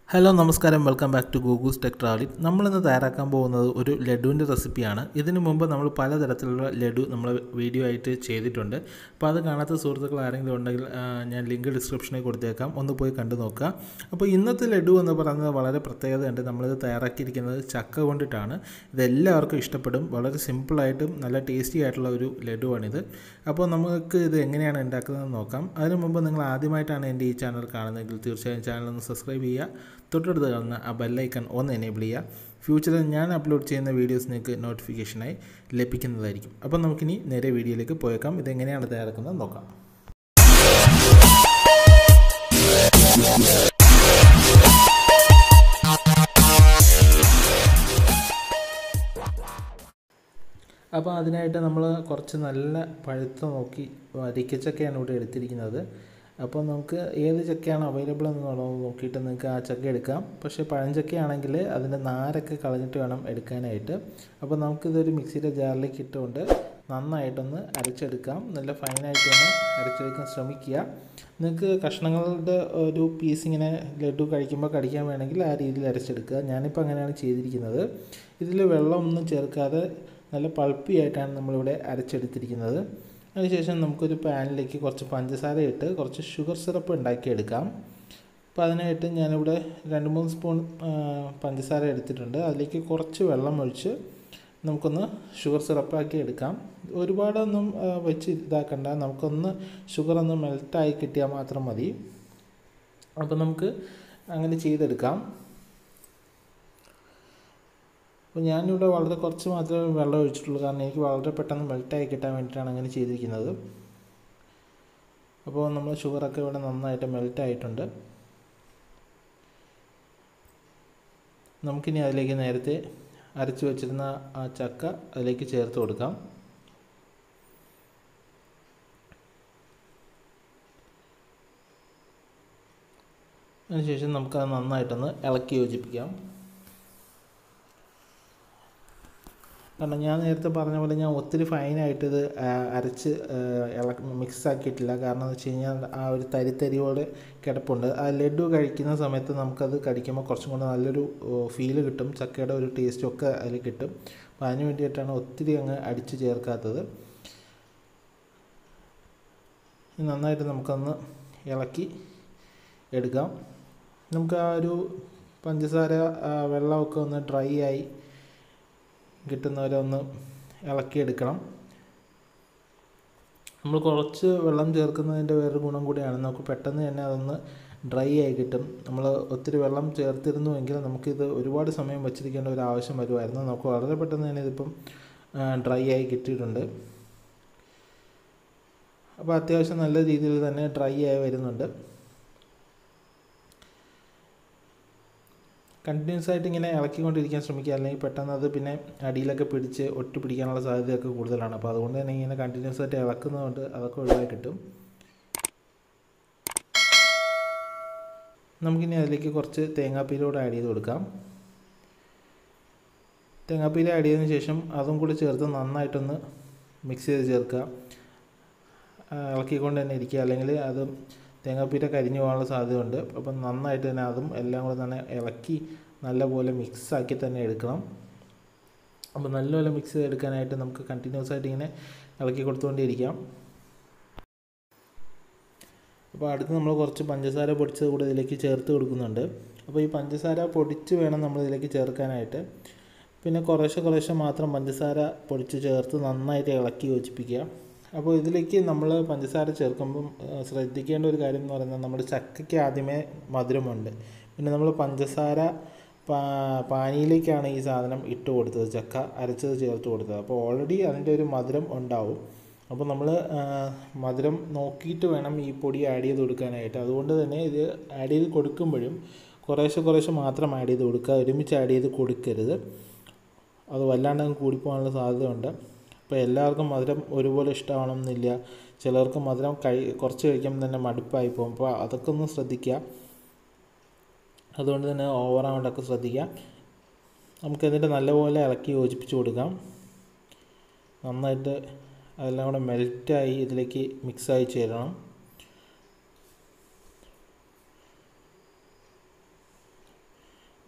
hello നമസ്കാരം welcome back to Googoos tech travelling നമ്മളിന്ന് തയ്യാറാക്കാൻ പോകുന്നത് ഒരു ലഡുവിൻ്റെ റെസിപ്പിയാണ് ഇതിനു മുമ്പ് നമ്മൾ പലതരത്തിലുള്ള ലഡു നമ്മൾ വീഡിയോ ആയിട്ട് ചെയ്തിട്ടുണ്ട് അപ്പോൾ അത് കാണാത്ത സുഹൃത്തുക്കൾ ആരെങ്കിലും ഉണ്ടെങ്കിൽ ആ, ഞാൻ ലിങ്ക് ഡിസ്ക്രിപ്ഷനിൽ കൊടുത്തേക്കാം ഒന്ന് പോയി കണ്ടു നോക്കുക അപ്പോൾ ഇന്നത്തെ ലഡു എന്ന് പറയുന്നത് വളരെ പ്രത്യേകതയുണ്ട് നമ്മളിത് തയ്യാറാക്കിയിരിക്കുന്നത് ചക്ക കൊണ്ടിട്ടാണ് ഇതെല്ലാവർക്കും ഇഷ്ടപ്പെടും വളരെ സിമ്പിളായിട്ടും നല്ല ടേസ്റ്റി ആയിട്ടുള്ള ഒരു ലഡുവാണിത് അപ്പോൾ നമുക്ക് ഇത് എങ്ങനെയാണ് ഉണ്ടാക്കുന്നതെന്ന് നോക്കാം അതിനു മുമ്പ് നിങ്ങൾ ആദ്യമായിട്ടാണ് എൻ്റെ ഈ ചാനൽ കാണുന്നതെങ്കിൽ തീർച്ചയായും ചാനൽ ഒന്ന് സബ്സ്ക്രൈബ് ചെയ്യുക തൊട്ടടുത്ത് കാണുന്ന ആ ബെല്ലൈക്കൺ ഒന്ന് എനേബിൾ ചെയ്യുക ഫ്യൂച്ചറിൽ ഞാൻ അപ്ലോഡ് ചെയ്യുന്ന വീഡിയോസ് നിങ്ങൾക്ക് നോട്ടിഫിക്കേഷനായി ലഭിക്കുന്നതായിരിക്കും അപ്പോൾ നമുക്കിനി നേരെ വീഡിയോയിലേക്ക് പോയേക്കാം ഇതെങ്ങനെയാണ് തയ്യാറാക്കുന്നത് നോക്കാം അപ്പോൾ അതിനായിട്ട് നമ്മൾ കുറച്ച് നല്ല പഴുത്ത നോക്കി വരിക്കച്ചക്കയാണ് ഇവിടെ എടുത്തിരിക്കുന്നത് അപ്പോൾ നമുക്ക് ഏത് ചക്കയാണ് അവൈലബിൾ എന്നുള്ളത് നോക്കിയിട്ട് നിങ്ങൾക്ക് ആ ചക്ക എടുക്കാം പക്ഷേ പഴഞ്ചക്കയാണെങ്കിൽ അതിൻ്റെ നാരൊക്കെ കളഞ്ഞിട്ട് വേണം എടുക്കാനായിട്ട് അപ്പോൾ നമുക്കിതൊരു മിക്സിയുടെ ജാറിലേക്ക് ഇട്ടുകൊണ്ട് നന്നായിട്ടൊന്ന് അരച്ചെടുക്കാം നല്ല ഫൈനായിട്ട് തന്നെ അരച്ചെടുക്കാൻ ശ്രമിക്കുക നിങ്ങൾക്ക് കഷ്ണങ്ങളുടെ ഒരു പീസ് ഇങ്ങനെ ലഡു കഴിക്കുമ്പോൾ കടിക്കാൻ വേണമെങ്കിൽ ആ രീതിയിൽ അരച്ചെടുക്കുക ഞാനിപ്പോൾ അങ്ങനെയാണ് ചെയ്തിരിക്കുന്നത് ഇതിൽ വെള്ളമൊന്നും ചേർക്കാതെ നല്ല പൾപ്പി ആയിട്ടാണ് നമ്മളിവിടെ അരച്ചെടുത്തിരിക്കുന്നത് അതിനുശേഷം നമുക്കൊരു പാനിലേക്ക് കുറച്ച് പഞ്ചസാര ഇട്ട് കുറച്ച് ഷുഗർ സിറപ്പ് ഉണ്ടാക്കിയെടുക്കാം അപ്പോൾ അതിനായിട്ട് ഞാനിവിടെ രണ്ട് മൂന്ന് സ്പൂൺ ആ, പഞ്ചസാര എടുത്തിട്ടുണ്ട് അതിലേക്ക് കുറച്ച് വെള്ളം ഒഴിച്ച് നമുക്കൊന്ന് ഷുഗർ സിറപ്പാക്കി എടുക്കാം ഒരുപാടൊന്നും ആ, വെച്ച് ഇതാക്കണ്ട നമുക്കൊന്ന് ഷുഗർ ഒന്ന് മെൽറ്റായി കിട്ടിയാൽ മാത്രം മതി അപ്പോൾ നമുക്ക് അങ്ങനെ ചെയ്തെടുക്കാം അപ്പോൾ ഞാനിവിടെ വളരെ കുറച്ച് മാത്രമേ വെള്ളം ഒഴിച്ചിട്ടുള്ളൂ കാരണം എനിക്ക് വളരെ പെട്ടെന്ന് മെൽറ്റായി കിട്ടാൻ വേണ്ടിയിട്ടാണ് അങ്ങനെ ചെയ്തിരിക്കുന്നത് അപ്പോൾ നമ്മൾ ഷുഗറൊക്കെ ഇവിടെ നന്നായിട്ട് മെൽറ്റായിട്ടുണ്ട് നമുക്കിനി അതിലേക്ക് നേരത്തെ അരച്ച് വെച്ചിരുന്ന ആ ചക്ക അതിലേക്ക് ചേർത്ത് കൊടുക്കാം അതിനുശേഷം നമുക്കത് നന്നായിട്ടൊന്ന് ഇളക്കി യോജിപ്പിക്കാം കാരണം ഞാൻ നേരത്തെ പറഞ്ഞ പോലെ ഞാൻ ഒത്തിരി ഫൈനായിട്ട് ഇത് ആ, അരച്ച് ഇളക്കി മിക്സ് ആക്കിയിട്ടില്ല കാരണം എന്ന് വെച്ച് കഴിഞ്ഞാൽ ആ ഒരു തരിത്തരിയോടെ കിടപ്പുണ്ട് ആ ലഡു കഴിക്കുന്ന സമയത്ത് നമുക്കത് കടിക്കുമ്പോൾ കുറച്ചും കൂടെ നല്ലൊരു ഫീല് കിട്ടും ചക്കയുടെ ഒരു ടേസ്റ്റും ഒക്കെ അതിൽ കിട്ടും അപ്പോൾ അതിന് വേണ്ടിയിട്ടാണ് ഒത്തിരി അങ്ങ് അടിച്ച് ചേർക്കാത്തത് ഇനി നന്നായിട്ട് നമുക്കൊന്ന് ഇളക്കി എടുക്കാം നമുക്ക് ആ ഒരു പഞ്ചസാര ആ, വെള്ളമൊക്കെ ഒന്ന് ഡ്രൈ ആയി കിട്ടുന്നവരെ ഒന്ന് ഇളക്കിയെടുക്കണം നമ്മൾ കുറച്ച് വെള്ളം ചേർക്കുന്നതിൻ്റെ വേറൊരു ഗുണം കൂടിയാണ് നമുക്ക് പെട്ടെന്ന് തന്നെ അതൊന്ന് ഡ്രൈ ആയി കിട്ടും നമ്മൾ ഒത്തിരി വെള്ളം ചേർത്തിരുന്നുവെങ്കിൽ നമുക്കിത് ഒരുപാട് സമയം വെച്ചിരിക്കേണ്ട ഒരു ആവശ്യം വരുമായിരുന്നു നമുക്ക് വളരെ പെട്ടെന്ന് തന്നെ ഇതിപ്പം ഡ്രൈ ആയി കിട്ടിയിട്ടുണ്ട് അപ്പോൾ അത്യാവശ്യം നല്ല രീതിയിൽ തന്നെ ഡ്രൈ ആയി വരുന്നുണ്ട് കണ്ടിന്യൂസ് ആയിട്ട് ഇങ്ങനെ ഇളക്കിക്കൊണ്ടിരിക്കാൻ ശ്രമിക്കുക അല്ലെങ്കിൽ പെട്ടെന്ന് അത് പിന്നെ അടിയിലൊക്കെ പിടിച്ച് ഒട്ടി പിടിക്കാനുള്ള സാധ്യതയൊക്കെ കൂടുതലാണ് അപ്പോൾ അതുകൊണ്ട് തന്നെ ഇങ്ങനെ കണ്ടിന്യൂസ് ആയിട്ട് ഇളക്കുന്നതുകൊണ്ട് അതൊക്കെ ഒഴിവായി കിട്ടും നമുക്കിനി അതിലേക്ക് കുറച്ച് തേങ്ങാപ്പീരോട് ആഡ് ചെയ്ത് കൊടുക്കാം തേങ്ങാപ്പീര ആഡ് ചെയ്തതിന് ശേഷം അതും കൂടി ചേർത്ത് നന്നായിട്ടൊന്ന് മിക്സ് ചെയ്ത് ചേർക്കുക ആ, ഇളക്കിക്കൊണ്ട് തന്നെ ഇരിക്കുക അല്ലെങ്കിൽ അത് തേങ്ങാപ്പീര കരിഞ്ഞു പോകാനുള്ള സാധ്യതയുണ്ട് അപ്പം നന്നായിട്ട് തന്നെ അതും എല്ലാം കൂടെ തന്നെ ഇളക്കി നല്ലപോലെ മിക്സ് ആക്കി തന്നെ എടുക്കണം അപ്പോൾ നല്ലപോലെ മിക്സ് ചെയ്തെടുക്കാനായിട്ട് നമുക്ക് കണ്ടിന്യൂസ് ആയിട്ട് ഇങ്ങനെ ഇളക്കി കൊടുത്തുകൊണ്ടിരിക്കാം അപ്പോൾ അടുത്ത് നമ്മൾ കുറച്ച് പഞ്ചസാര പൊടിച്ചത് കൂടെ ഇതിലേക്ക് ചേർത്ത് കൊടുക്കുന്നുണ്ട് അപ്പോൾ ഈ പഞ്ചസാര പൊടിച്ച് വേണം നമ്മൾ ഇതിലേക്ക് ചേർക്കാനായിട്ട് പിന്നെ കുറേശ്ശെ കുറേശ്ശെ മാത്രം പഞ്ചസാര പൊടിച്ച് ചേർത്ത് നന്നായിട്ട് ഇളക്കി യോജിപ്പിക്കുക അപ്പോൾ ഇതിലേക്ക് നമ്മൾ പഞ്ചസാര ചേർക്കുമ്പം ആ, ശ്രദ്ധിക്കേണ്ട ഒരു കാര്യം എന്ന് പറയുന്നത് നമ്മുടെ ചക്കയ്ക്ക് ആദ്യമേ മധുരമുണ്ട് പിന്നെ നമ്മൾ പഞ്ചസാര പാ പാനിയിലേക്കാണ് ഈ സാധനം ഇട്ട് കൊടുത്തത് ചക്ക അരച്ചത് ചേർത്ത് കൊടുത്തത് അപ്പോൾ ഓൾറെഡി അതിൻ്റെ ഒരു മധുരം ഉണ്ടാവും അപ്പോൾ നമ്മൾ മധുരം നോക്കിയിട്ട് വേണം ഈ പൊടി ആഡ് ചെയ്ത് കൊടുക്കാനായിട്ട് അതുകൊണ്ട് തന്നെ ഇത് ആഡ് ചെയ്ത് കൊടുക്കുമ്പോഴും കുറേശ്ശെ കുറേശ്ശെ മാത്രം ആഡ് ചെയ്ത് കൊടുക്കുക ഒരുമിച്ച് ആഡ് ചെയ്ത് കൊടുക്കരുത് അത് വല്ലാണ്ട് അങ്ങ് കൂടിപ്പോകാനുള്ള സാധ്യതയുണ്ട് അപ്പോൾ എല്ലാവർക്കും മധുരം ഒരുപോലെ ഇഷ്ടമാവണമെന്നില്ല ചിലർക്ക് മധുരം കഴി കുറച്ച് കഴിക്കുമ്പോൾ തന്നെ മടുപ്പായി പോകും അപ്പോൾ അതൊക്കെ ഒന്ന് ശ്രദ്ധിക്കുക അതുകൊണ്ട് തന്നെ ഓവറാവണ്ടൊക്കെ ശ്രദ്ധിക്കുക നമുക്ക് എന്നിട്ട് നല്ലപോലെ ഇളക്കി യോജിപ്പിച്ച് കൊടുക്കാം നന്നായിട്ട് അതെല്ലാം കൂടെ മെൽറ്റായി ഇതിലേക്ക് മിക്സായി ചേരണം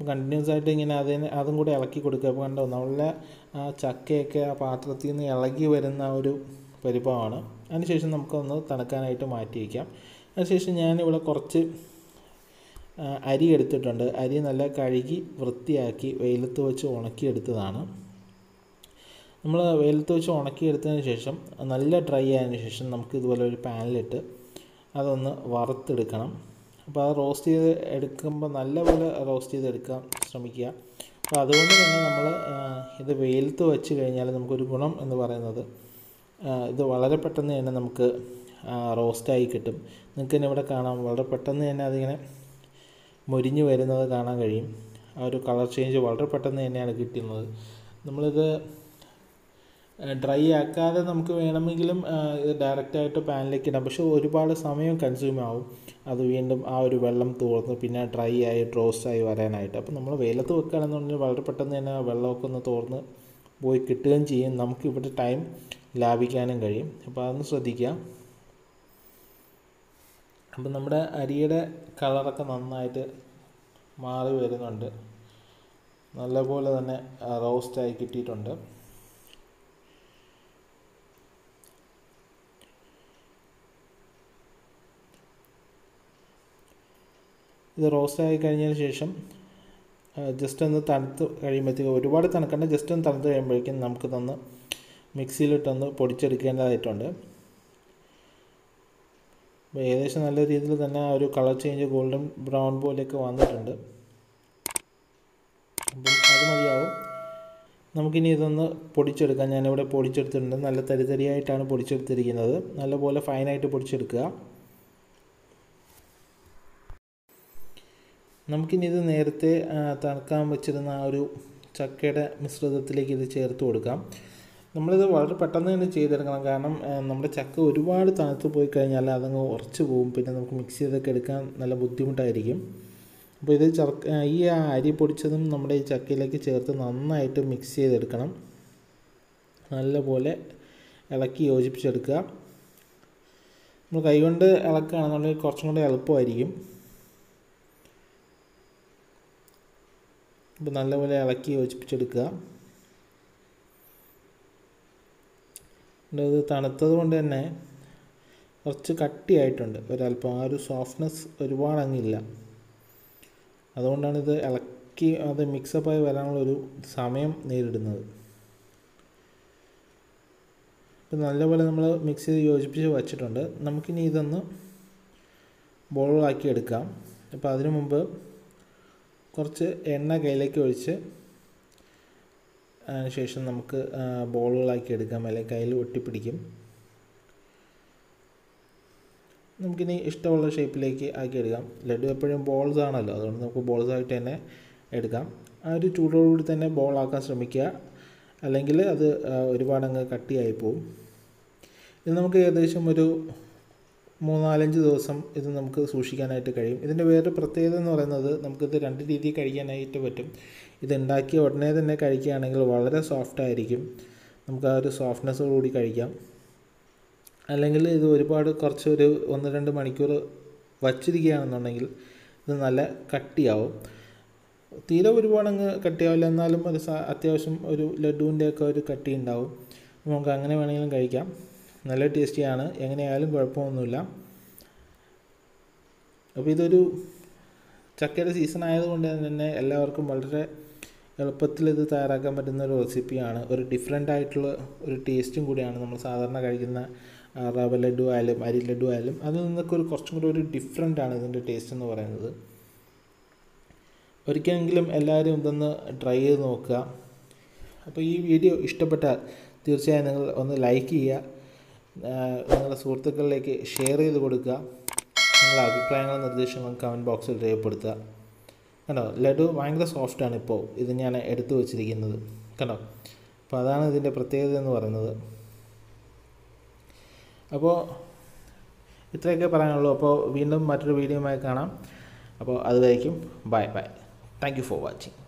കണ്ടിന്യൂസ് ആയിട്ട് ഇങ്ങനെ അതിന് അതും കൂടെ ഇളക്കി കൊടുക്കുക അപ്പോൾ കണ്ടോ നല്ല ആ ചക്കയൊക്കെ ആ പാത്രത്തിൽ നിന്ന് ഇളകി വരുന്ന ആ ഒരു പരിഭവമാണ് അതിനുശേഷം നമുക്കൊന്ന് തണുക്കാനായിട്ട് മാറ്റി വയ്ക്കാം അതിനുശേഷം ഞാനിവിടെ കുറച്ച് ആ, അരി എടുത്തിട്ടുണ്ട് അരി നല്ല കഴുകി വൃത്തിയാക്കി വെയിലത്ത് വെച്ച് ഉണക്കിയെടുത്തതാണ് നമ്മൾ വെയിലത്ത് വെച്ച് ഉണക്കിയെടുത്തതിന് ശേഷം നല്ല ഡ്രൈ ആയതിനു ശേഷം നമുക്ക് ഇതുപോലെ ഒരു പാനിലിട്ട് അതൊന്ന് വറുത്തെടുക്കണം അപ്പോൾ അത് റോസ്റ്റ് ചെയ്ത് എടുക്കുമ്പോൾ നല്ലപോലെ റോസ്റ്റ് ചെയ്തെടുക്കാൻ ശ്രമിക്കുക അപ്പോൾ അതുകൊണ്ട് തന്നെ നമ്മൾ ഇത് വെയിലത്ത് വെച്ച് കഴിഞ്ഞാൽ നമുക്കൊരു ഗുണം എന്ന് പറയുന്നത് ആ, ഇത് വളരെ പെട്ടെന്ന് തന്നെ നമുക്ക് റോസ്റ്റായി കിട്ടും നിങ്ങൾക്ക് തന്നെ ഇവിടെ കാണാം വളരെ പെട്ടെന്ന് തന്നെ അതിങ്ങനെ മൊരിഞ്ഞ് വരുന്നത് കാണാൻ കഴിയും ആ ഒരു കളർ ചേഞ്ച് വളരെ പെട്ടെന്ന് തന്നെയാണ് കിട്ടുന്നത് നമ്മളിത് ഡ്രൈ ആക്കാതെ നമുക്ക് വേണമെങ്കിലും ആ, ഇത് ഡയറക്റ്റായിട്ട് പാനിലേക്ക് ഇടാം പക്ഷേ ഒരുപാട് സമയം കൺസ്യൂം ആവും അത് വീണ്ടും ആ ഒരു വെള്ളം തോർന്ന് പിന്നെ ഡ്രൈ ആയി റോസ്റ്റ് ആയി വരാനായിട്ട് അപ്പോൾ നമ്മൾ വെയിലത്ത് വെക്കുകയാണെന്നുണ്ടെങ്കിൽ വളരെ പെട്ടെന്ന് തന്നെ ആ വെള്ളമൊക്കെ ഒന്ന് തോർന്ന് പോയി കിട്ടുകയും ചെയ്യും നമുക്ക് ഇവിടെ ടൈം ലാഭിക്കാനും കഴിയും അപ്പോൾ അതൊന്ന് ശ്രദ്ധിക്കുക അപ്പം നമ്മുടെ അരിയുടെ കളറൊക്കെ നന്നായിട്ട് മാറി വരുന്നുണ്ട് നല്ലപോലെ തന്നെ റോസ്റ്റായി കിട്ടിയിട്ടുണ്ട് ഇത് റോസ്റ്റായി കഴിഞ്ഞതിന് ശേഷം ജസ്റ്റ് ഒന്ന് തണുത്ത് കഴിയുമ്പോഴത്തേക്ക് ഒരുപാട് തണുക്കണ്ട ജസ്റ്റ് ഒന്ന് തണുത്ത് കഴിയുമ്പോഴേക്കും നമുക്ക് തന്ന് മിക്സിയിലിട്ടൊന്ന് പൊടിച്ചെടുക്കേണ്ടതായിട്ടുണ്ട് അപ്പോൾ ഏകദേശം നല്ല രീതിയിൽ തന്നെ ആ ഒരു കളർ ചേഞ്ച് ഗോൾഡൻ ബ്രൗൺ പോലെയൊക്കെ വന്നിട്ടുണ്ട് അപ്പം അത് മതിയാവും നമുക്കിനി ഇതൊന്ന് പൊടിച്ചെടുക്കാം ഞാനിവിടെ പൊടിച്ചെടുത്തിട്ടുണ്ട് നല്ല തരിതരിയായിട്ടാണ് പൊടിച്ചെടുത്തിരിക്കുന്നത് നല്ലപോലെ ഫൈനായിട്ട് പൊടിച്ചെടുക്കുക നമുക്കിനി ഇത് നേരത്തെ ആ, തണുക്കാൻ വെച്ചിരുന്ന ആ ഒരു ചക്കയുടെ മിശ്രിതത്തിലേക്ക് ഇത് ചേർത്ത് കൊടുക്കാം നമ്മളിത് വളരെ പെട്ടെന്ന് തന്നെ ചെയ്തെടുക്കണം കാരണം ആ, നമ്മുടെ ചക്ക ഒരുപാട് തണുത്ത് പോയി കഴിഞ്ഞാൽ അതങ്ങ് ഉറച്ചു പോകും പിന്നെ നമുക്ക് മിക്സ് ചെയ്തൊക്കെ എടുക്കാൻ നല്ല ബുദ്ധിമുട്ടായിരിക്കും അപ്പോൾ ഇത് ചർക്ക ആ, ഈ ആ അരി പൊടിച്ചതും നമ്മുടെ ഈ ചക്കയിലേക്ക് ചേർത്ത് നന്നായിട്ട് മിക്സ് ചെയ്തെടുക്കണം നല്ലപോലെ ഇളക്കി യോജിപ്പിച്ചെടുക്കുക നമ്മൾ കൈകൊണ്ട് ഇളക്കുകയാണെന്നുണ്ടെങ്കിൽ കുറച്ചും കൂടി എളുപ്പമായിരിക്കും അപ്പോൾ നല്ലപോലെ ഇളക്കി യോജിപ്പിച്ചെടുക്കുക ഇത് തണുത്തത് കൊണ്ട് തന്നെ കുറച്ച് കട്ടിയായിട്ടുണ്ട് ഒരല്പം ആ ഒരു സോഫ്റ്റ്നെസ് ഒരുപാട് അങ്ങില്ല അതുകൊണ്ടാണ് ഇത് ഇളക്കി അത് മിക്സപ്പായി വരാനുള്ളൊരു സമയം നേരിടുന്നത് ഇപ്പം നല്ലപോലെ നമ്മൾ മിക്സ് ചെയ്ത് യോജിപ്പിച്ച് വച്ചിട്ടുണ്ട് നമുക്കിനി ഇതൊന്ന് ബോളാക്കി എടുക്കാം അപ്പോൾ അതിനു മുമ്പ് കുറച്ച് എണ്ണ കയ്യിലേക്ക് ഒഴിച്ച് അതിന് ശേഷം നമുക്ക് ആ, ബോളുകളാക്കി എടുക്കാം അല്ലെങ്കിൽ കയ്യിൽ ഒട്ടിപ്പിടിക്കും നമുക്കിനി ഇഷ്ടമുള്ള ഷേപ്പിലേക്ക് ആക്കി എടുക്കാം ലഡു എപ്പോഴും ബോൾസ് ആണല്ലോ അതുകൊണ്ട് നമുക്ക് ബോൾസ് ആയിട്ട് തന്നെ എടുക്കാം ആ ഒരു ചൂടോടുകൂടി തന്നെ ബോളാക്കാൻ ശ്രമിക്കുക അല്ലെങ്കിൽ അത് ആ, ഒരുപാടങ്ങ് കട്ടിയായി പോവും ഇത് നമുക്ക് ഏകദേശം ഒരു മൂന്നാലഞ്ച് ദിവസം ഇത് നമുക്ക് സൂക്ഷിക്കാനായിട്ട് കഴിയും ഇതിൻ്റെ വേറെ പ്രത്യേകത എന്ന് പറയുന്നത് നമുക്കിത് രണ്ട് രീതിയിൽ കഴിക്കാനായിട്ട് പറ്റും ഇത് ഉണ്ടാക്കിയ ഉടനെ തന്നെ കഴിക്കുകയാണെങ്കിൽ വളരെ സോഫ്റ്റ് ആയിരിക്കും നമുക്ക് ആ ഒരു സോഫ്റ്റ്നെസ്സോട് കൂടി കഴിക്കാം അല്ലെങ്കിൽ ഇത് ഒരുപാട് കുറച്ച് ഒരു ഒന്ന് രണ്ട് മണിക്കൂർ വച്ചിരിക്കുകയാണെന്നുണ്ടെങ്കിൽ ഇത് നല്ല കട്ടിയാവും തീരെ ഒരുപാട് അങ്ങ് കട്ടിയാവില്ല എന്നാലും ഒരു സ- അത്യാവശ്യം ഒരു ലഡുവിൻ്റെ ഒക്കെ ഒരു കട്ടി ഉണ്ടാവും നമുക്ക് അങ്ങനെ വേണമെങ്കിലും കഴിക്കാം നല്ല ടേസ്റ്റിയാണ് എങ്ങനെയായാലും കുഴപ്പമൊന്നുമില്ല അപ്പോൾ ഇതൊരു ചക്കയുടെ സീസൺ ആയതുകൊണ്ട് തന്നെ എല്ലാവർക്കും വളരെ എളുപ്പത്തിൽ ഇത് തയ്യാറാക്കാൻ പറ്റുന്ന ഒരു റെസിപ്പിയാണ് ഒരു ഡിഫറെൻ്റ് ആയിട്ടുള്ള ഒരു ടേസ്റ്റും കൂടിയാണ് നമ്മൾ സാധാരണ കഴിക്കുന്ന ആ, റവ ലഡു ആയാലും അരി ലഡു ആയാലും അതിൽ നിന്നൊക്കെ ഒരു കുറച്ചും കൂടി ഒരു ഡിഫറെൻ്റ് ആണ് ഇതിൻ്റെ ടേസ്റ്റ് എന്ന് പറയുന്നത് ഒരിക്കലെങ്കിലും എല്ലാവരും ഇതൊന്ന് ട്രൈ ചെയ്ത് നോക്കുക അപ്പോൾ ഈ വീഡിയോ ഇഷ്ടപ്പെട്ടാൽ തീർച്ചയായും നിങ്ങൾ ഒന്ന് ലൈക്ക് ചെയ്യുക ആ, നിങ്ങളുടെ സുഹൃത്തുക്കളിലേക്ക് ഷെയർ ചെയ്ത് കൊടുക്കുക നിങ്ങളുടെ അഭിപ്രായങ്ങളും നിർദ്ദേശങ്ങളും കമൻറ്റ് ബോക്സിൽ രേഖപ്പെടുത്തുക കണ്ടോ ലഡു ഭയങ്കര സോഫ്റ്റാണ് ഇപ്പോൾ ഇത് ഞാൻ എടുത്തു വച്ചിരിക്കുന്നത് കണ്ടോ അപ്പോൾ അതാണ് ഇതിൻ്റെ പ്രത്യേകത എന്ന് പറയുന്നത് അപ്പോൾ ഇത്രയൊക്കെ പറയാനുള്ളൂ അപ്പോൾ വീണ്ടും മറ്റൊരു വീഡിയോയുമായി കാണാം അപ്പോൾ അതുവരേക്കും bye bye thank you for watching